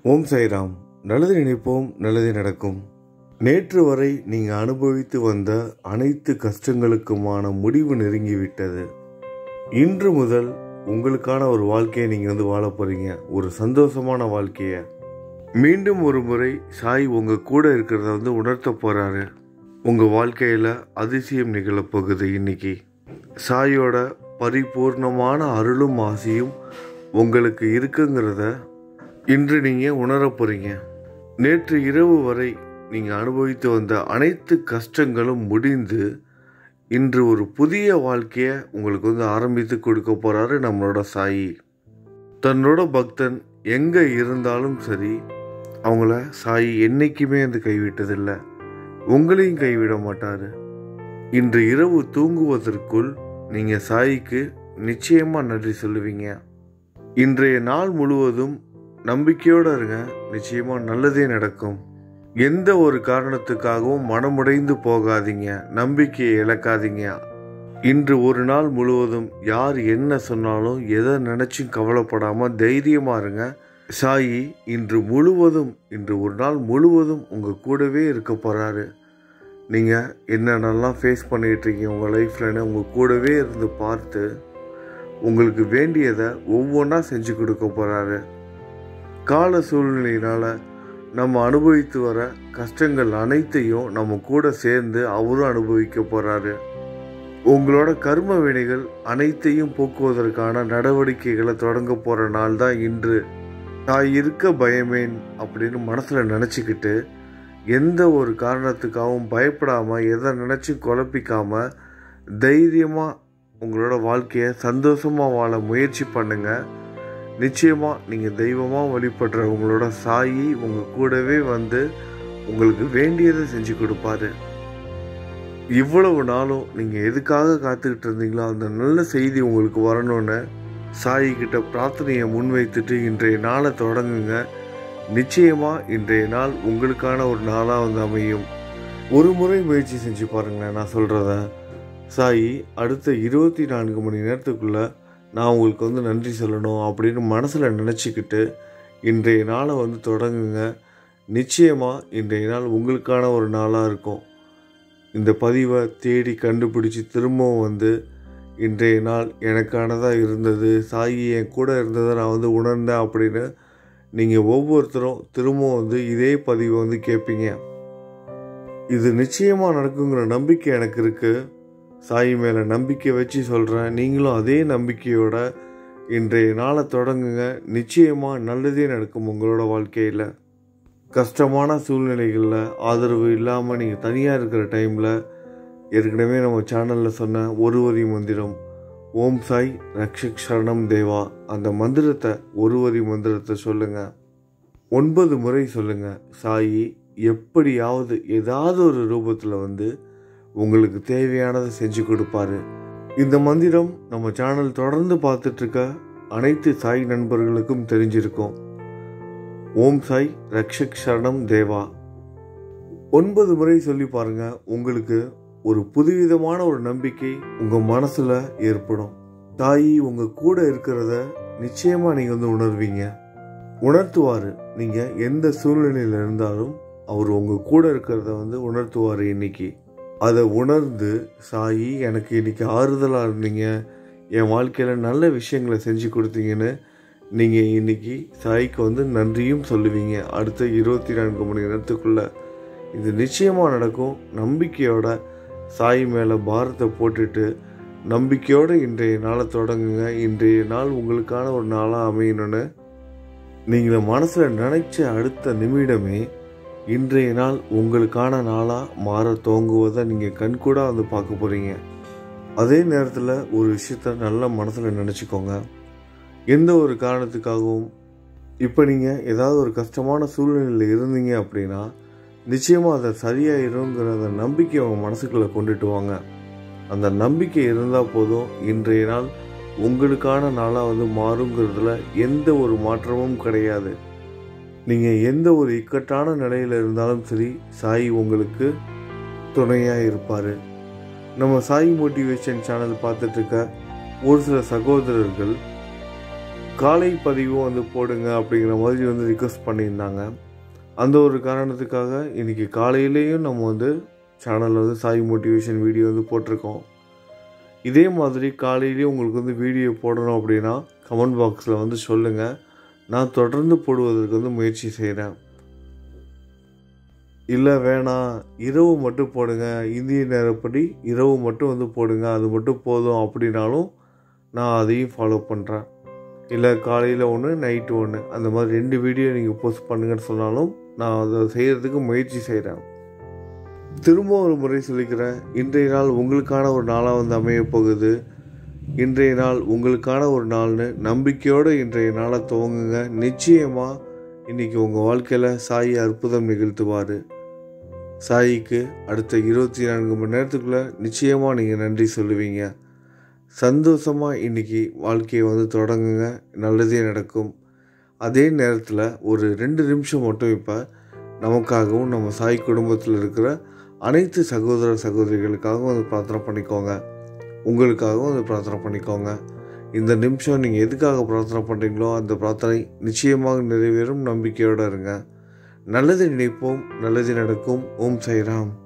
ஓம் சாய்ராம் நல்லது நினைப்போம் நல்லது நடக்கும் நேற்று வரை நீங்கள் அனுபவித்து வந்த அனைத்து கஷ்டங்களுக்குமான முடிவு நெருங்கிவிட்டது இன்று முதல் உங்களுக்கான ஒரு வாழ்க்கையை நீங்கள் வந்து வாழ போறீங்க ஒரு சந்தோஷமான வாழ்க்கையை மீண்டும் ஒரு முறை சாய் உங்கள் கூட இருக்கிறத வந்து உணர்த்த போகிறாரு உங்கள் வாழ்க்கையில் அதிசயம் நிகழப் போகுது இன்னைக்கு சாயோட பரிபூர்ணமான அருளும் ஆசையும் உங்களுக்கு இருக்குங்கிறத இன்று நீங்கள் உணர போகிறீங்க நேற்று இரவு வரை நீங்கள் அனுபவித்து வந்த அனைத்து கஷ்டங்களும் முடிந்து இன்று ஒரு புதிய வாழ்க்கையை உங்களுக்கு வந்து ஆரம்பித்து கொடுக்க போகிறாரு நம்மளோட சாயி தன்னோட பக்தன் எங்கே இருந்தாலும் சரி அவங்கள சாயி என்னைக்குமே வந்து கைவிட்டதில்லை உங்களையும் கைவிட மாட்டார் இன்று இரவு தூங்குவதற்குள் நீங்கள் சாயிக்கு நிச்சயமாக நன்றி சொல்லுவீங்க இன்றைய நாள் முழுவதும் நம்பிக்கையோடு இருங்க நிச்சயமாக நல்லதே நடக்கும் எந்த ஒரு காரணத்துக்காகவும் மனமுடைந்து போகாதீங்க நம்பிக்கையை இழக்காதீங்க இன்று ஒரு நாள் முழுவதும் யார் என்ன சொன்னாலும் எதை நினைச்சும் கவலைப்படாம தைரியமா இருங்க சாயி இன்று முழுவதும் இன்று ஒரு நாள் முழுவதும் உங்க கூடவே இருக்க போறாரு நீங்க என்னென்னலாம் ஃபேஸ் பண்ணிட்டு இருக்கீங்க உங்க லைஃப்லன்னு உங்க கூடவே இருந்து பார்த்து உங்களுக்கு வேண்டியதை ஒவ்வொன்றா செஞ்சு கொடுக்க போறாரு கால சூழ்நிலையினால நம்ம அனுபவித்து வர கஷ்டங்கள் அனைத்தையும் நம்ம கூட சேர்ந்து அவரும் அனுபவிக்க போறாரு உங்களோட கர்ம வினைகள் அனைத்தையும் போக்குவதற்கான நடவடிக்கைகளை தொடங்க போற நாள் தான் இன்று நான் இருக்க பயமேன் அப்படின்னு மனசுல நினச்சிக்கிட்டு எந்த ஒரு காரணத்துக்காகவும் பயப்படாம எதை நினைச்சும் குழப்பிக்காம தைரியமா உங்களோட வாழ்க்கையை சந்தோஷமா வாழ முயற்சி பண்ணுங்க நிச்சயமா நீங்க தெய்வமா வழிபடுற உங்களோட சாயி உங்க கூடவே வந்து உங்களுக்கு வேண்டியதை செஞ்சு கொடுப்பாரு இவ்வளவு நாளும் நீங்க எதுக்காக காத்துக்கிட்டு இருந்தீங்களோ அந்த நல்ல செய்தி உங்களுக்கு வரணும்னு சாயி கிட்ட பிரார்த்தனையை முன்வைத்துட்டு இன்றைய நாளை தொடங்குங்க நிச்சயமா இன்றைய நாள் உங்களுக்கான ஒரு நாளா வந்து அமையும் ஒரு முறை முயற்சி செஞ்சு பாருங்களேன் நான் சொல்றத சாயி அடுத்த இருபத்தி நான்கு மணி நேரத்துக்குள்ள நான் உங்களுக்கு வந்து நன்றி சொல்லணும் அப்படின்னு மனசில் நினச்சிக்கிட்டு இன்றைய நாளை வந்து தொடங்குங்க நிச்சயமாக இன்றைய நாள் உங்களுக்கான ஒரு நாளாக இருக்கும் இந்த பதிவை தேடி கண்டுபிடிச்சி திரும்பவும் வந்து இன்றைய நாள் எனக்கானதாக இருந்தது சாயி என் கூட இருந்ததை நான் வந்து உணர்ந்தேன் அப்படின்னு நீங்கள் ஒவ்வொருத்தரும் திரும்பவும் வந்து இதே பதிவை வந்து கேட்பீங்க இது நிச்சயமாக நடக்குங்கிற நம்பிக்கை எனக்கு இருக்குது சாய் மேலே நம்பிக்கை வச்சு சொல்கிறேன் நீங்களும் அதே நம்பிக்கையோட இன்றைய நாளை தொடங்குங்க நிச்சயமாக நல்லதே நடக்கும் உங்களோட வாழ்க்கையில் கஷ்டமான சூழ்நிலைகளில் ஆதரவு இல்லாமல் நீங்கள் தனியாக இருக்கிற டைமில் ஏற்கனவே நம்ம சேனலில் சொன்ன ஒரு வரி மந்திரம் ஓம் சாய் ரக்ஷக் சரணம் தேவா அந்த மந்திரத்தை ஒரு வரி மந்திரத்தை சொல்லுங்கள் ஒன்பது முறை சொல்லுங்கள் சாயி எப்படியாவது ஏதாவது ஒரு ரூபத்தில் வந்து உங்களுக்கு தேவையானதை செஞ்சு கொடுப்பாரு இந்த மந்திரம் நம்ம சேனல் தொடர்ந்து பார்த்துட்டு இருக்க அனைத்து சாய் நண்பர்களுக்கும் தெரிஞ்சிருக்கும் ஓம் சாய் ரக்ஷக் சரணம் தேவா ஒன்பது முறை சொல்லி பாருங்க உங்களுக்கு ஒரு புதுவிதமான ஒரு நம்பிக்கை உங்க மனசுல ஏற்படும் தாயி உங்க கூட இருக்கிறத நிச்சயமா நீங்க வந்து உணர்வீங்க உணர்த்துவாரு நீங்க எந்த சூழ்நிலையில இருந்தாலும் அவர் உங்க கூட இருக்கிறத வந்து உணர்த்துவாரு இன்னைக்கு அதை உணர்ந்து சாயி எனக்கு இன்னைக்கு ஆறுதலாக இருந்தீங்க என் வாழ்க்கையில் நல்ல விஷயங்களை செஞ்சு கொடுத்தீங்கன்னு நீங்கள் இன்னைக்கு சாய்க்கு வந்து நன்றியும் சொல்லுவீங்க அடுத்த இருபத்தி நான்கு மணி நேரத்துக்குள்ள இது நிச்சயமாக நடக்கும் நம்பிக்கையோட சாய் மேலே பாரத்தை போட்டுட்டு நம்பிக்கையோடு இன்றைய நாளை தொடங்குங்க இன்றைய நாள் உங்களுக்கான ஒரு நாளாக அமையணும்னு நீங்கள் மனசில் நினைச்ச அடுத்த நிமிடமே இன்றைய நாள் உங்களுக்கான நாளாக மாற துவங்குவதை நீங்கள் கண்கூடாக வந்து பார்க்க போகிறீங்க அதே நேரத்தில் ஒரு விஷயத்த நல்ல மனசில் நினச்சிக்கோங்க எந்த ஒரு காரணத்துக்காகவும் இப்போ நீங்கள் ஏதாவது ஒரு கஷ்டமான சூழ்நிலையில் இருந்தீங்க அப்படின்னா நிச்சயமாக அதை சரியாயிருங்கிற அந்த நம்பிக்கை உங்கள் மனசுக்குள்ளே கொண்டுட்டு வாங்க அந்த நம்பிக்கை இருந்தால் போதும் இன்றைய நாள் உங்களுக்கான நாளாக வந்து மாறுங்கிறதுல எந்த ஒரு மாற்றமும் கிடையாது நீங்கள் எந்த ஒரு இக்கட்டான நிலையில் இருந்தாலும் சரி சாய் உங்களுக்கு துணையாக இருப்பார் நம்ம சாய் மோட்டிவேஷன் சேனல் பார்த்துட்டு இருக்க ஒரு சில சகோதரர்கள் காலை பதிவும் வந்து போடுங்க அப்படிங்கிற மாதிரி வந்து ரிக்வஸ்ட் பண்ணியிருந்தாங்க அந்த ஒரு காரணத்துக்காக இன்றைக்கி காலையிலேயும் நம்ம வந்து சேனலில் வந்து சாய் மோட்டிவேஷன் வீடியோ வந்து போட்டிருக்கோம் இதே மாதிரி காலையிலேயே உங்களுக்கு வந்து வீடியோ போடணும் அப்படின்னா கமெண்ட் பாக்ஸில் வந்து சொல்லுங்கள் நான் தொடர்ந்து போடுவதற்கு வந்து முயற்சி செய்கிறேன் இல்லை வேணாம் இரவு மட்டும் போடுங்க இந்திய நேரப்படி இரவு மட்டும் வந்து போடுங்க அது மட்டும் போதும் அப்படின்னாலும் நான் அதையும் ஃபாலோ பண்ணுறேன் இல்லை காலையில் ஒன்று நைட்டு ஒன்று அந்த மாதிரி ரெண்டு வீடியோ நீங்கள் போஸ்ட் பண்ணுங்கன்னு சொன்னாலும் நான் அதை செய்கிறதுக்கு முயற்சி செய்கிறேன் திரும்ப ஒரு முறை சொல்லிக்கிறேன் இன்றைய நாள் உங்களுக்கான ஒரு நாளாக வந்து அமைய போகுது இன்றைய நாள் உங்களுக்கான ஒரு நாள்னு நம்பிக்கையோடு இன்றைய நாளை துவங்குங்க நிச்சயமாக இன்றைக்கி உங்கள் வாழ்க்கையில் சாயி அற்புதம் நிகழ்த்துவார் சாயிக்கு அடுத்த இருபத்தி நான்கு மணி நேரத்துக்குள்ளே நிச்சயமாக நீங்கள் நன்றி சொல்லுவீங்க சந்தோஷமாக இன்றைக்கி வாழ்க்கையை வந்து தொடங்குங்க நல்லதே நடக்கும் அதே நேரத்தில் ஒரு ரெண்டு நிமிஷம் மட்டும் இப்போ நமக்காகவும் நம்ம சாய் குடும்பத்தில் இருக்கிற அனைத்து சகோதர சகோதரிகளுக்காகவும் வந்து பிரார்த்தனை பண்ணிக்கோங்க உங்களுக்காகவும் வந்து பிரார்த்தனை பண்ணிக்கோங்க இந்த நிமிஷம் நீங்கள் எதுக்காக பிரார்த்தனை பண்ணுறீங்களோ அந்த பிரார்த்தனை நிச்சயமாக நிறைவேறும் நம்பிக்கையோடு இருங்க நல்லது நினைப்போம் நல்லது நடக்கும் ஓம் சைராம்